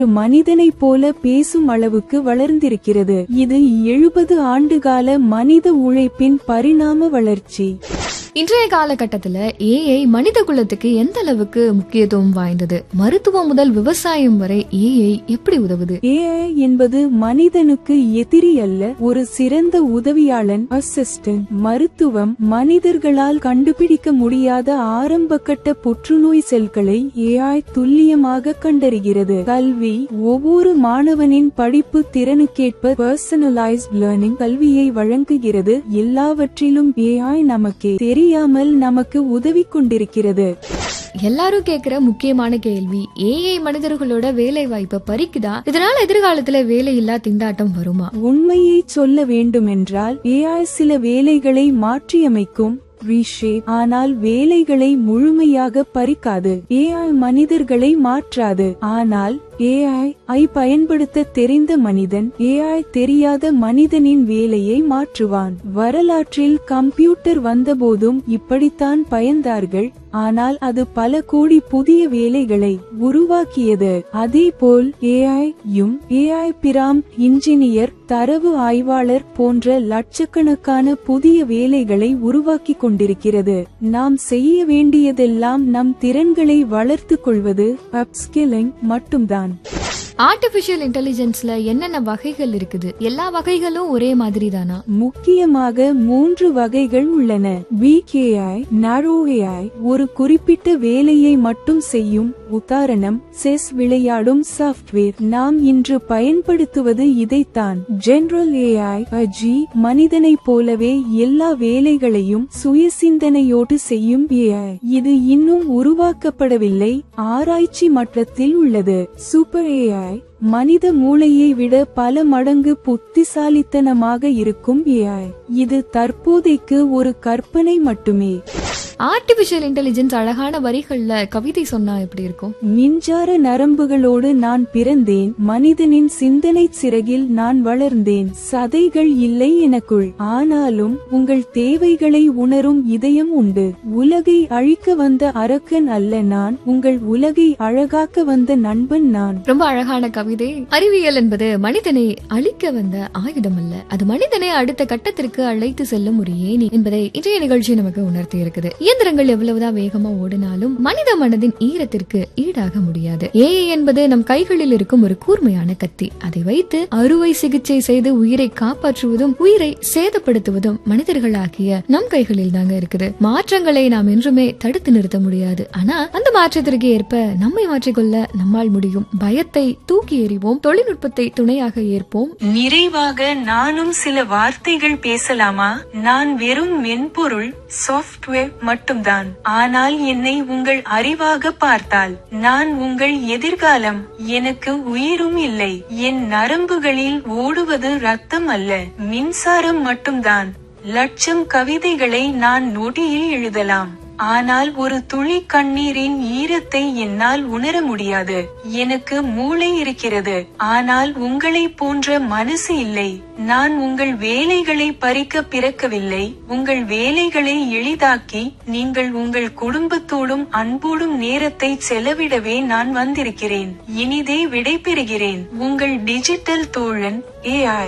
மனிதனைப் போல பேசும் அளவுக்கு வளர்ந்திருக்கிறது இது எழுபது ஆண்டுகால மனித உழைப்பின் பரிணாம வளர்ச்சி இன்றைய காலகட்டத்துல ஏஐ மனித குலத்துக்கு எந்த அளவுக்கு முக்கியத்துவம் வாய்ந்தது மருத்துவம் முதல் விவசாயம் வரை ஏஐ எப்படி உதவுது ஏஐ என்பது மனிதனுக்கு எதிரி அல்ல ஒரு சிறந்த உதவியாளன் அசிஸ்டன்ட் மருத்துவம் மனிதர்களால் கண்டுபிடிக்க முடியாத ஆரம்பகட்ட புற்றுநோய் செல்களை ஏஐ துல்லியமாக கண்டறிகிறது கல்வி ஒவ்வொரு மாணவனின் படிப்பு திறனுக்கேற்ப பர்சனலைஸ்ட் லேர்னிங் கல்வியை வழங்குகிறது எல்லாவற்றிலும் ஏஐ நமக்கே தெரியாமல் நமக்கு உதவி கொண்டிருக்கிறது எல்லாரும் கேக்குற முக்கியமான கேள்வி ஏஐ மனிதர்களோட வேலை வாய்ப்பை பறிக்குதா இதனால எதிர்காலத்துல வேலையில்லா திண்டாட்டம் வருமா உண்மையை சொல்ல வேண்டுமென்றால் ஏஐ சில வேலைகளை மாற்றியமைக்கும் ரீஷேப் ஆனால் வேலைகளை முழுமையாக பறிக்காது ஏஐ மனிதர்களை மாற்றாது ஆனால் ஏஐ ஐ பயன்படுத்த தெரிந்த மனிதன் ஏஐ தெரியாத மனிதனின் வேலையை மாற்றுவான் வரலாற்றில் கம்ப்யூட்டர் வந்தபோதும் இப்படித்தான் பயந்தார்கள் ஆனால் அது பல கோடி புதிய வேலைகளை உருவாக்கியது அதேபோல் ஏஐ யும் ஏஐ பிராம் இன்ஜினியர் தரவு ஆய்வாளர் போன்ற லட்சக்கணக்கான புதிய வேலைகளை உருவாக்கி கொண்டிருக்கிறது நாம் செய்ய வேண்டியதெல்லாம் நம் திறன்களை வளர்த்துக் கொள்வது அப்ஸ்கில்லிங் மட்டும்தான் ஆர்டிபிஷியல் இன்டெலிஜென்ஸ்ல என்னென்ன வகைகள் இருக்குது எல்லா வகைகளும் ஒரே மாதிரி தானா முக்கியமாக மூன்று வகைகள் உள்ளன பிகேஐ நாரோ ஏஐ ஒரு குறிப்பிட்ட வேலையை மட்டும் செய்யும் உதாரணம் செஸ் விளையாடும் சாஃப்ட்வேர் நாம் இன்று பயன்படுத்துவது இதைத்தான் ஜெனரல் ஏஐ அஜி மனிதனைப் போலவே எல்லா வேலைகளையும் சுய சிந்தனையோடு செய்யும் ஏஐ இது இன்னும் உருவாக்கப்படவில்லை ஆராய்ச்சி மட்டத்தில் உள்ளது சூப்பர் ஏஐ மனித மூளையை விட பல மடங்கு புத்திசாலித்தனமாக இருக்கும் ஏஐ இது தற்போதைக்கு ஒரு கற்பனை மட்டுமே ஆர்டிபிஷியல் இன்டெலிஜென்ஸ் அழகான வரிகள்ல கவிதை சொன்னா எப்படி இருக்கும் மின்சார நரம்புகளோடு நான் பிறந்தேன் மனிதனின் சிந்தனை சிறகில் நான் வளர்ந்தேன் சதைகள் இல்லை எனக்குள் ஆனாலும் உங்கள் தேவைகளை உணரும் இதயம் உண்டு உலகை அழிக்க வந்த அரக்கன் அல்ல நான் உங்கள் உலகை அழகாக்க வந்த நண்பன் நான் ரொம்ப அழகான கவிதை அறிவியல் என்பது மனிதனை அழிக்க வந்த ஆயுதம் அல்ல அது மனிதனை அடுத்த கட்டத்திற்கு அழைத்து செல்லும் ஒரு ஏணி என்பதை இன்றைய நிகழ்ச்சி நமக்கு உணர்த்தி இருக்குது இயந்திரங்கள் எவ்வளவுதான் வேகமா ஓடினாலும் மனித மனதின் ஈரத்திற்கு ஈடாக முடியாது ஏஐ என்பது நம் கைகளில் இருக்கும் ஒரு கூர்மையான கத்தி அதை வைத்து அறுவை சிகிச்சை செய்து உயிரை காப்பாற்றுவதும் உயிரை சேதப்படுத்துவதும் மனிதர்களாகிய நம் கைகளில் தாங்க இருக்குது மாற்றங்களை நாம் என்றுமே தடுத்து நிறுத்த முடியாது ஆனா அந்த மாற்றத்திற்கு ஏற்ப நம்மை மாற்றிக்கொள்ள நம்மால் முடியும் பயத்தை தூக்கி எறிவோம் தொழில்நுட்பத்தை துணையாக ஏற்போம் நிறைவாக நானும் சில வார்த்தைகள் பேசலாமா நான் வெறும் மென்பொருள் சாஃப்ட்வேர் மட்டும்தான் ஆனால் என்னை உங்கள் அறிவாக பார்த்தால் நான் உங்கள் எதிர்காலம் எனக்கு உயிரும் இல்லை என் நரம்புகளில் ஓடுவது ரத்தம் அல்ல மின்சாரம் மட்டும்தான் லட்சம் கவிதைகளை நான் நொடியில் எழுதலாம் ஆனால் ஒரு துளி கண்ணீரின் ஈரத்தை என்னால் உணர முடியாது எனக்கு மூளை இருக்கிறது ஆனால் உங்களை போன்ற மனசு இல்லை நான் உங்கள் வேலைகளை பறிக்க பிறக்கவில்லை உங்கள் வேலைகளை எளிதாக்கி நீங்கள் உங்கள் குடும்பத்தோடும் அன்போடும் நேரத்தை செலவிடவே நான் வந்திருக்கிறேன் இனிதே விடைபெறுகிறேன் உங்கள் டிஜிட்டல் தோழன் ஏஐ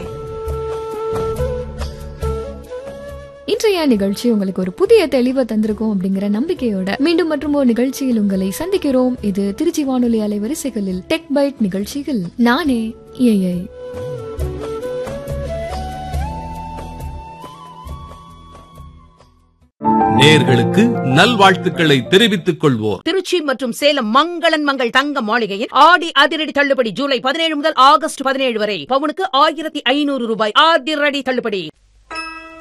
இன்றைய நிகழ்ச்சி உங்களுக்கு ஒரு புதிய தெளிவை தந்திருக்கும் அப்படிங்கிற நம்பிக்கையோட மீண்டும் மற்றும் ஒரு நிகழ்ச்சியில் உங்களை சந்திக்கிறோம் இது திருச்சி வானொலி அலைவரிசைகளில் டெக் பைட் நிகழ்ச்சிகள் நானே ஏஐ நேர்களுக்கு நல்வாழ்த்துக்களை தெரிவித்துக் கொள்வோர் திருச்சி மற்றும் சேலம் மங்களன் மங்கள் தங்க மாளிகையில் ஆடி அதிரடி தள்ளுபடி ஜூலை பதினேழு முதல் ஆகஸ்ட் பதினேழு வரை பவுனுக்கு ஆயிரத்தி ஐநூறு ரூபாய் அதிரடி தள்ளுபடி